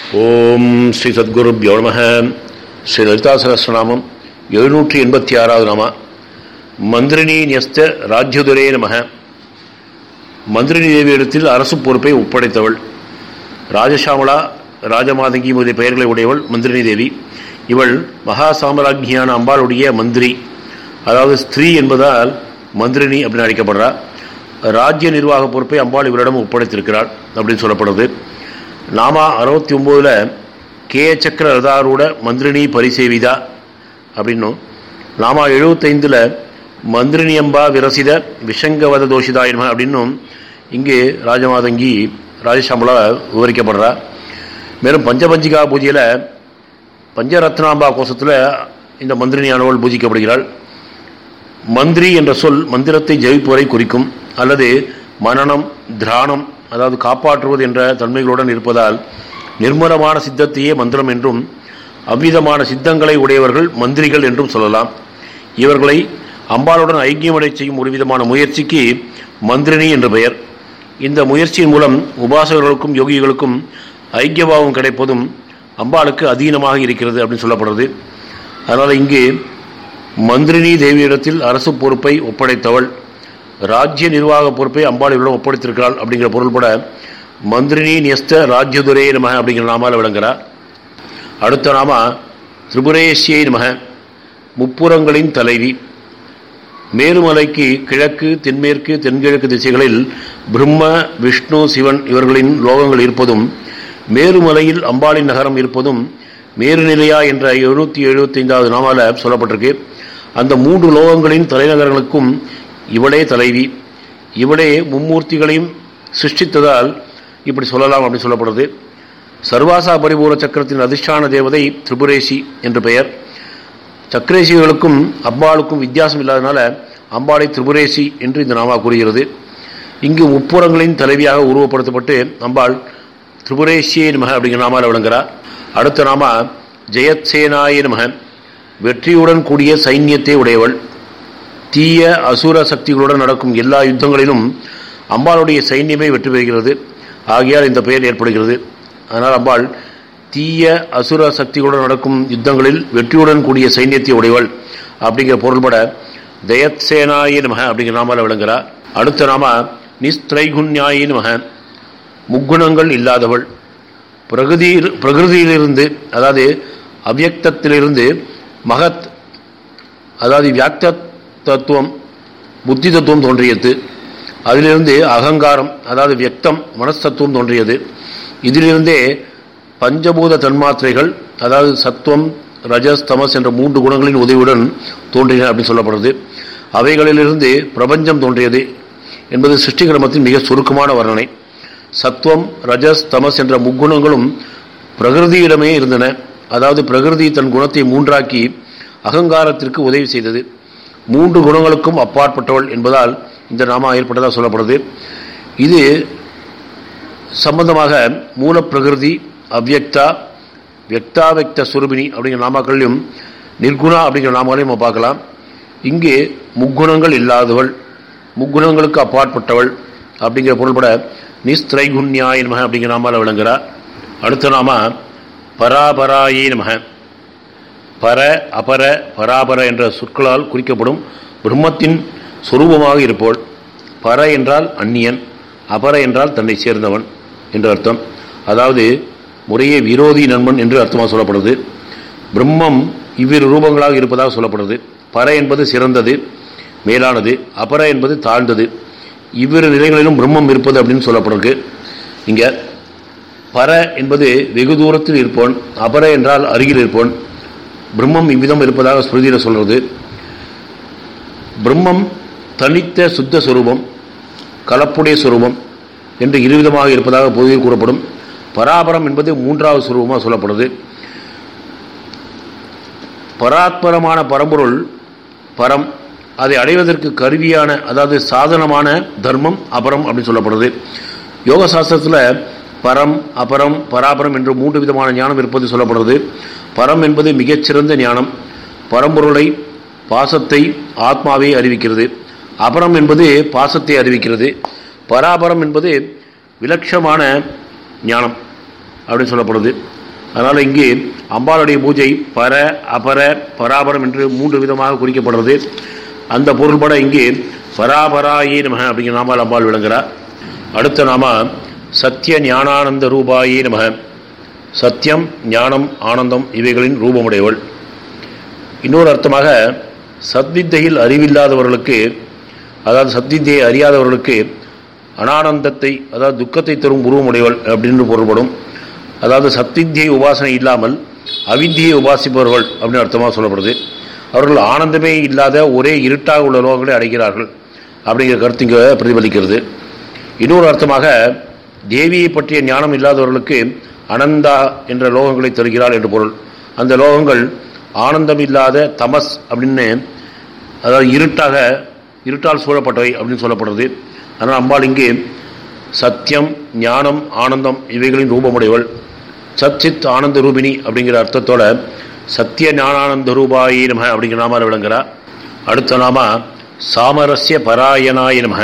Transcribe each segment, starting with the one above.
ஓம் ஸ்ரீ சத்குருப்யோ நம ஸ்ரீ லலிதா சகசிரநாமம் எழுநூற்றி எண்பத்தி ஆறாவது நாம மந்திரினி நியஸ்த ராஜ்யதுரே நம மந்திரினி தேவியிடத்தில் அரசு பொறுப்பை ஒப்படைத்தவள் ராஜசாமலா ராஜமாதங்கி முதலிய பெயர்களை உடையவள் மந்திரினி தேவி இவள் மகா சாம்ராஜ்யான அம்பாளுடைய மந்திரி அதாவது ஸ்திரீ என்பதால் மந்திரினி அப்படின்னு அழைக்கப்படுறா ராஜ்ய நிர்வாக பொறுப்பை அம்பாள் இவரிடம் ஒப்படைத்திருக்கிறாள் அப்படின்னு சொல்லப்படுது நாமா அறுபத்தி ஒம்போதில் கே சக்கர ரதாரூட மந்திரினி பரிசேவிதா அப்படின்னும் நாமா எழுபத்தைந்தில் மந்திரினி அம்பா விரசித விஷங்கவத தோஷிதாயின்ம அப்படின்னும் இங்கு ராஜமாதங்கி ராஜசாமலா விவரிக்கப்படுறா மேலும் பஞ்சபஞ்சிகா பூஜையில் பஞ்சரத்னாம்பா கோஷத்தில் இந்த மந்திரினியானவள் பூஜிக்கப்படுகிறாள் மந்திரி என்ற சொல் மந்திரத்தை ஜெயிப்பவரை குறிக்கும் அல்லது மனனம் திராணம் அதாவது காப்பாற்றுவது என்ற தன்மைகளுடன் இருப்பதால் நிர்மலமான சித்தத்தையே மந்திரம் என்றும் அவ்விதமான சித்தங்களை உடையவர்கள் மந்திரிகள் என்றும் சொல்லலாம் இவர்களை அம்பாளுடன் ஐக்கியமடை செய்யும் ஒரு விதமான முயற்சிக்கு மந்திரினி என்று பெயர் இந்த முயற்சியின் மூலம் உபாசகர்களுக்கும் யோகிகளுக்கும் ஐக்கியபாவம் கிடைப்பதும் அம்பாளுக்கு அதீனமாக இருக்கிறது அப்படின்னு சொல்லப்படுறது அதனால் இங்கு மந்திரினி தேவியிடத்தில் அரசு பொறுப்பை ஒப்படைத்தவள் ராஜ்ய நிர்வாக பொறுப்பை அம்பாளிடம் ஒப்படைத்திருக்கிறாள் அப்படிங்கிற பொருள்பட மந்திரினி நியஸ்த ராஜ்யதுரே நமக அப்படிங்கிற நாமால விளங்குறா அடுத்த நாம திரிபுரேசியை நமக முப்புறங்களின் தலைவி மேருமலைக்கு கிழக்கு தென்மேற்கு தென்கிழக்கு திசைகளில் பிரம்ம விஷ்ணு சிவன் இவர்களின் லோகங்கள் இருப்பதும் மேருமலையில் அம்பாளின் நகரம் இருப்பதும் மேருநிலையா என்ற எழுநூற்றி எழுபத்தைந்தாவது நாமால சொல்லப்பட்டிருக்கு அந்த மூன்று லோகங்களின் தலைநகரங்களுக்கும் இவளே தலைவி இவளே மும்மூர்த்திகளையும் சிருஷ்டித்ததால் இப்படி சொல்லலாம் அப்படின்னு சொல்லப்படுறது சர்வாசா பரிபூர சக்கரத்தின் அதிர்ஷ்டான தேவதை திரிபுரேசி என்று பெயர் சக்கரேசிகளுக்கும் அம்பாளுக்கும் வித்தியாசம் இல்லாதனால அம்பாளை திரிபுரேசி என்று இந்த நாமா கூறுகிறது இங்கு முப்புறங்களின் தலைவியாக உருவப்படுத்தப்பட்டு அம்பாள் திரிபுரேசியே நமக அப்படிங்கிற நாமால விளங்குகிறார் அடுத்த நாமா ஜெயத்சேனாய நமக வெற்றியுடன் கூடிய சைன்யத்தை உடையவள் தீய அசுர சக்திகளுடன் நடக்கும் எல்லா யுத்தங்களிலும் அம்பாளுடைய சைன்யமே வெற்றி பெறுகிறது ஆகையால் இந்த பெயர் ஏற்படுகிறது அதனால் அம்பாள் தீய அசுர சக்திகளுடன் நடக்கும் யுத்தங்களில் வெற்றியுடன் கூடிய சைன்யத்தை உடையவள் அப்படிங்கிற பொருள்பட தயத்சேனாய நமக அப்படிங்கிற நாமால விளங்குகிறார் அடுத்த நாம நிஸ்திரைகுண்யாய நமக முக்குணங்கள் இல்லாதவள் பிரகதி பிரகிருதியிலிருந்து அதாவது அவ்யக்தத்திலிருந்து மகத் அதாவது வியாக்த தத்துவம் புத்தி தத்துவம் தோன்றியது அதிலிருந்து அகங்காரம் அதாவது வியக்தம் மனஸ்தத்துவம் தோன்றியது இதிலிருந்தே பஞ்சபூத தன்மாத்திரைகள் அதாவது சத்துவம் ரஜஸ் தமஸ் என்ற மூன்று குணங்களின் உதவியுடன் தோன்றின அப்படின்னு சொல்லப்படுறது அவைகளிலிருந்து பிரபஞ்சம் தோன்றியது என்பது சிருஷ்டி கிரமத்தின் மிக சுருக்கமான வர்ணனை சத்துவம் ரஜஸ் தமஸ் என்ற முக்குணங்களும் பிரகிருதியிடமே இருந்தன அதாவது பிரகிருதி தன் குணத்தை மூன்றாக்கி அகங்காரத்திற்கு உதவி செய்தது மூன்று குணங்களுக்கும் அப்பாற்பட்டவள் என்பதால் இந்த நாமா ஏற்பட்டதாக சொல்லப்படுது இது சம்பந்தமாக மூலப்பிரகிருதி அவ்யக்தா வியக்தாவக்த சுரபினி அப்படிங்கிற நாமாக்களையும் நிர்குணா அப்படிங்கிற நாமாக்களையும் நம்ம பார்க்கலாம் இங்கே முக்குணங்கள் இல்லாதவள் முக்குணங்களுக்கு அப்பாற்பட்டவள் அப்படிங்கிற பொருள்பட நிஸ்திரைகுண்யாய நமக அப்படிங்கிற நாமால விளங்குகிறார் அடுத்த நாம பராபராயே நமக பர அபர பராபர என்ற சொற்களால் குறிக்கப்படும் பிரம்மத்தின் சொரூபமாக இருப்போள் பர என்றால் அந்நியன் அபர என்றால் தன்னை சேர்ந்தவன் என்று அர்த்தம் அதாவது முறையே விரோதி நண்பன் என்று அர்த்தமாக சொல்லப்படுது பிரம்மம் இவ்விரு ரூபங்களாக இருப்பதாக சொல்லப்படுது பர என்பது சிறந்தது மேலானது அபர என்பது தாழ்ந்தது இவ்விரு நிலைகளிலும் பிரம்மம் இருப்பது அப்படின்னு சொல்லப்படுறது இங்க பர என்பது வெகு தூரத்தில் இருப்போன் அபர என்றால் அருகில் இருப்போன் பிரம்மம் இவ்விதம் இருப்பதாக ஸ்மிருதியில் சொல்றது பிரம்மம் தனித்த சுத்த சுரூபம் கலப்புடைய சுரூபம் என்று இருவிதமாக இருப்பதாக பொதுவில் கூறப்படும் பராபரம் என்பது மூன்றாவது சுரூபமாக சொல்லப்படுது பராத்பரமான பரம்பொருள் பரம் அதை அடைவதற்கு கருவியான அதாவது சாதனமான தர்மம் அபரம் அப்படின்னு சொல்லப்படுது யோக சாஸ்திரத்தில் பரம் அபரம் பராபரம் என்று மூன்று விதமான ஞானம் இருப்பது சொல்லப்படுறது பரம் என்பது மிகச்சிறந்த ஞானம் பரம்பொருளை பாசத்தை ஆத்மாவை அறிவிக்கிறது அபரம் என்பது பாசத்தை அறிவிக்கிறது பராபரம் என்பது விலட்சமான ஞானம் அப்படின்னு சொல்லப்படுது அதனால் இங்கே அம்பாளுடைய பூஜை பர அபர பராபரம் என்று மூன்று விதமாக குறிக்கப்படுறது அந்த பொருள்பட இங்கே பராபராயே நமக அப்படிங்கிற நாமால் அம்பாள் விளங்குகிறார் அடுத்த நாம சத்திய ஞானானந்த ரூபாயே நமக சத்தியம் ஞானம் ஆனந்தம் இவைகளின் ரூபமுடையவள் இன்னொரு அர்த்தமாக சத்வித்தையில் அறிவில்லாதவர்களுக்கு அதாவது சத்வித்தையை அறியாதவர்களுக்கு அனானந்தத்தை அதாவது துக்கத்தை தரும் உருவமுடையவள் அப்படின்னு பொருள்படும் அதாவது சத்வித்தியை உபாசனை இல்லாமல் அவித்தியை உபாசிப்பவர்கள் அப்படின்னு அர்த்தமாக சொல்லப்படுது அவர்கள் ஆனந்தமே இல்லாத ஒரே இருட்டாக உள்ள லோகங்களை அடைகிறார்கள் அப்படிங்கிற கருத்து இங்கே பிரதிபலிக்கிறது இன்னொரு அர்த்தமாக தேவியை பற்றிய ஞானம் இல்லாதவர்களுக்கு அனந்தா என்ற லோகங்களை தருகிறாள் என்று பொருள் அந்த லோகங்கள் ஆனந்தம் இல்லாத தமஸ் அப்படின்னு அதாவது இருட்டாக இருட்டால் சூழப்பட்டவை அப்படின்னு சொல்லப்படுறது அதனால் அம்பாள் இங்கே சத்தியம் ஞானம் ஆனந்தம் இவைகளின் ரூபமுடையவள் சச்சித் ஆனந்த ரூபிணி அப்படிங்கிற அர்த்தத்தோட சத்திய ஞானானந்த ரூபாயி நம அப்படிங்கிற நாமால் விளங்குறா அடுத்த நாம சாமரஸ்ய பராயணாய நம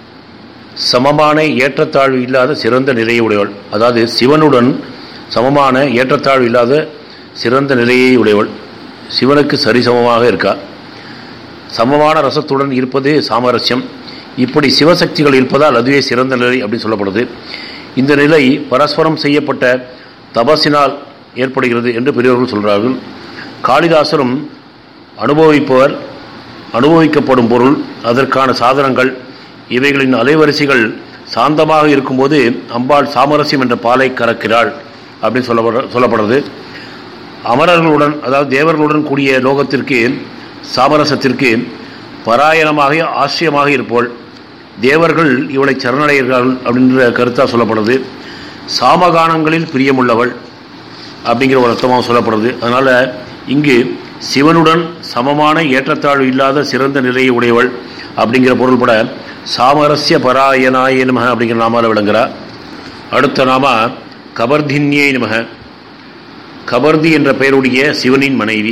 சமமான ஏற்றத்தாழ்வு இல்லாத சிறந்த நிலையை உடையவள் அதாவது சிவனுடன் சமமான ஏற்றத்தாழ்வு இல்லாத சிறந்த நிலையை உடையவள் சிவனுக்கு சரிசமமாக இருக்கா சமமான ரசத்துடன் இருப்பது சாமரஸ்யம் இப்படி சிவசக்திகள் இருப்பதால் அதுவே சிறந்த நிலை அப்படின்னு சொல்லப்படுது இந்த நிலை பரஸ்பரம் செய்யப்பட்ட தபசினால் ஏற்படுகிறது என்று பெரியவர்கள் சொல்கிறார்கள் காளிதாசரும் அனுபவிப்பவர் அனுபவிக்கப்படும் பொருள் அதற்கான சாதனங்கள் இவைகளின் அலைவரிசைகள் சாந்தமாக இருக்கும்போது அம்பாள் சாமரஸ்யம் என்ற பாலை கறக்கிறாள் அப்படின்னு சொல்லப்பட சொல்லப்படுறது அமரர்களுடன் அதாவது தேவர்களுடன் கூடிய லோகத்திற்கு சாமரசத்திற்கு பராயணமாக ஆசிரியமாக இருப்போள் தேவர்கள் இவளை சரணடைகிறார்கள் அப்படின்ற கருத்தாக சொல்லப்படுது சாமகானங்களில் பிரியமுள்ளவள் அப்படிங்கிற ஒரு அர்த்தமாக சொல்லப்படுது அதனால் இங்கு சிவனுடன் சமமான ஏற்றத்தாழ்வு இல்லாத சிறந்த நிலையை உடையவள் அப்படிங்கிற பொருள்பட சாமரஸ்ய பராயணாய நமக அப்படிங்கிற நாமால விளங்குறா அடுத்த நாம கபர்தின்யே நமக கபர்தி என்ற பெயருடைய சிவனின் மனைவி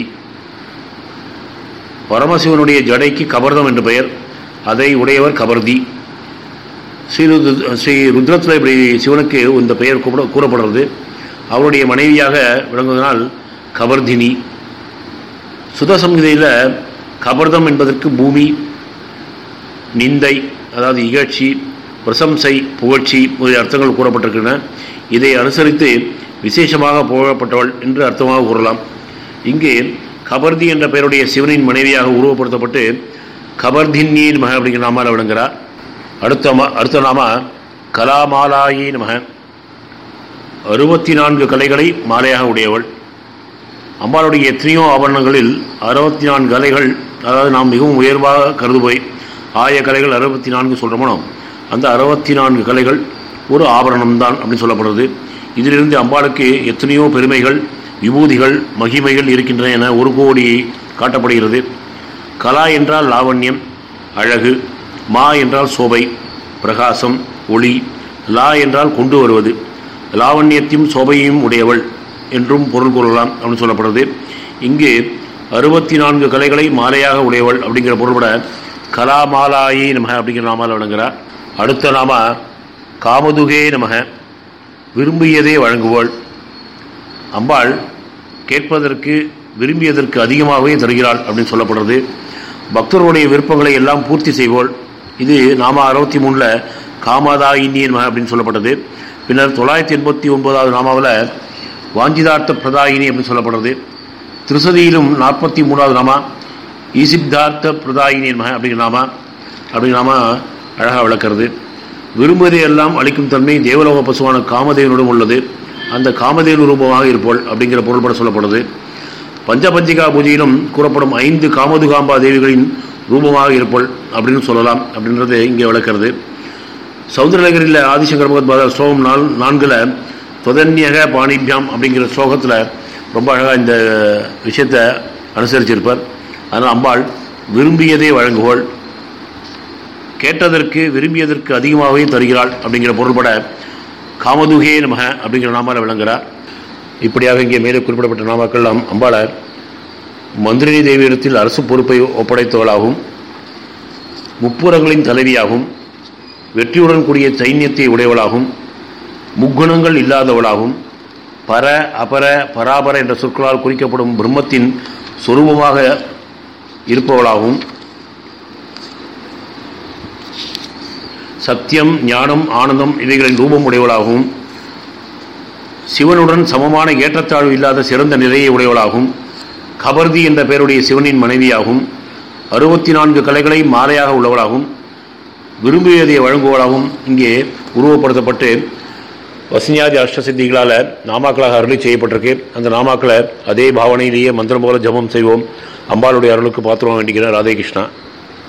பரமசிவனுடைய ஜடைக்கு கபர்தம் என்று பெயர் அதை உடையவர் கபர்தி ஸ்ரீ ருத்ர ஸ்ரீ ருத்ரத்தில் இப்படி சிவனுக்கு இந்த பெயர் கூப்பிட கூறப்படுறது அவருடைய மனைவியாக விளங்குவதனால் கபர்தினி சுதசம்ஹிதையில் கபர்தம் என்பதற்கு பூமி நிந்தை அதாவது இகழ்ச்சி பிரசம்சை புகழ்ச்சி முதலிய அர்த்தங்கள் கூறப்பட்டிருக்கின்றன இதை அனுசரித்து விசேஷமாக புகழப்பட்டவள் என்று அர்த்தமாக கூறலாம் இங்கே கபர்தி என்ற பெயருடைய சிவனின் மனைவியாக உருவப்படுத்தப்பட்டு கபர்தின்யின் மக அப்படிங்கிற நாமால் விளங்குகிறார் அடுத்த ம அடுத்த நாம கலாமாலாயின் மக அறுபத்தி நான்கு கலைகளை மாலையாக உடையவள் அம்பாளுடைய எத்தனையோ ஆபரணங்களில் அறுபத்தி நான்கு கலைகள் அதாவது நாம் மிகவும் உயர்வாக கருதுபோய் ஆய கலைகள் அறுபத்தி நான்கு சொல்கிறோமோ அந்த அறுபத்தி நான்கு கலைகள் ஒரு ஆபரணம்தான் அப்படின்னு சொல்லப்படுறது இதிலிருந்து அம்பாளுக்கு எத்தனையோ பெருமைகள் விபூதிகள் மகிமைகள் இருக்கின்றன என ஒரு கோடி காட்டப்படுகிறது கலா என்றால் லாவண்யம் அழகு மா என்றால் சோபை பிரகாசம் ஒளி லா என்றால் கொண்டு வருவது லாவண்யத்தையும் சோபையும் உடையவள் என்றும் பொருள் கூறலாம் அப்படின்னு சொல்லப்படுறது இங்கு அறுபத்தி நான்கு கலைகளை மாலையாக உடையவள் அப்படிங்கிற பொருள்பட கலாமாலாயி நமக அப்படிங்கிற நாமால் வழங்குகிறார் அடுத்த நாம காமதுகே நமக விரும்பியதே வழங்குவோள் அம்பாள் கேட்பதற்கு விரும்பியதற்கு அதிகமாகவே தருகிறாள் அப்படின்னு சொல்லப்படுறது பக்தர்களுடைய விருப்பங்களை எல்லாம் பூர்த்தி செய்வோள் இது நாம அறுபத்தி மூணில் காமதாயினியன் மக அப்படின்னு சொல்லப்பட்டது பின்னர் தொள்ளாயிரத்தி எண்பத்தி ஒன்பதாவது நாமாவில் வாஞ்சிதார்த்த பிரதாயினி அப்படின்னு சொல்லப்படுறது திருசதியிலும் நாற்பத்தி மூணாவது நாமா ஈசிப்தார்த்த பிரதாயினியன் மக அப்படிங்கிற நாமா அப்படிங்கிற நாமா அழகாக விளக்கிறது விரும்புவதை எல்லாம் அளிக்கும் தன்மை தேவலோக பசுவான காமதேவனுடன் உள்ளது அந்த காமதேவ ரூபமாக இருப்போள் அப்படிங்கிற பொருள்பட சொல்லப்படுது பஞ்சபஞ்சிகா பூஜையிலும் கூறப்படும் ஐந்து காமதுகாம்பா தேவிகளின் ரூபமாக இருப்போள் அப்படின்னு சொல்லலாம் அப்படின்றது இங்கே விளக்கிறது சௌந்தரநகரில் ஆதிசங்கர் பகவத் ஸ்லோகம் நாள் நான்கில் தொதன்யக பாணிபியாம் அப்படிங்கிற ஸ்லோகத்தில் ரொம்ப அழகாக இந்த விஷயத்தை அனுசரிச்சிருப்பார் அதனால் அம்பாள் விரும்பியதை வழங்குவோள் கேட்டதற்கு விரும்பியதற்கு அதிகமாகவே தருகிறாள் அப்படிங்கிற பொருள்பட காமதுகே நமக அப்படிங்கிற நாமால விளங்குகிறார் இப்படியாக இங்கே மேலே குறிப்பிடப்பட்ட நாமாக்கள் நாம் அம்பாளை மந்திரினி தேவியிடத்தில் அரசு பொறுப்பை ஒப்படைத்தவளாகவும் முப்புறங்களின் தலைவியாகவும் வெற்றியுடன் கூடிய சைன்யத்தை உடையவளாகவும் முக்குணங்கள் இல்லாதவளாகவும் பர அபர பராபர என்ற சொற்களால் குறிக்கப்படும் பிரம்மத்தின் சொரூபமாக இருப்பவளாகவும் சத்தியம் ஞானம் ஆனந்தம் இவைகளின் ரூபம் உடையவளாகவும் சிவனுடன் சமமான ஏற்றத்தாழ்வு இல்லாத சிறந்த நிலையை உடையவளாகவும் கபர்தி என்ற பெயருடைய சிவனின் மனைவியாகவும் அறுபத்தி நான்கு கலைகளை மாலையாக உள்ளவளாகவும் விரும்பியதை வழங்குவதாகவும் இங்கே உருவப்படுத்தப்பட்டு வசனியாதி அஷ்டசித்திகளால் நாமாக்களாக அருளி செய்யப்பட்டிருக்கு அந்த நாமாக்களை அதே பாவனையிலேயே மந்திரம் போல ஜபம் செய்வோம் அம்பாளுடைய அருளுக்கு பாத்திரம் வேண்டிக்கிறேன் ராதே கிருஷ்ணா